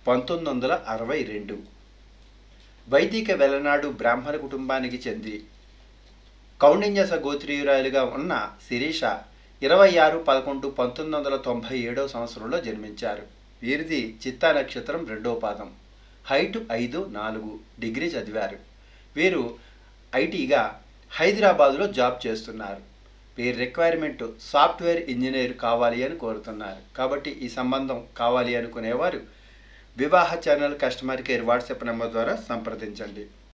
పంతొమ్మిది వందల అరవై రెండు వైదిక వెలనాడు బ్రాహ్మణ కుటుంబానికి చెంది కౌండిన్యస గోత్రీయురాలుగా ఉన్న శిరీష ఇరవై ఆరు పదకొండు పంతొమ్మిది వందల తొంభై ఏడవ సంవత్సరంలో జన్మించారు వీరిది చిత్తా నక్షత్రం రెండో పాదం హైట్ ఐదు నాలుగు డిగ్రీ చదివారు వీరు ఐటీగా హైదరాబాదులో జాబ్ చేస్తున్నారు వీరి రిక్వైర్మెంట్ సాఫ్ట్వేర్ ఇంజనీర్ కావాలి అని కోరుతున్నారు కాబట్టి ఈ సంబంధం కావాలి అనుకునేవారు వివాహ channel customer care WhatsApp number ద్వారా సంప్రదించండి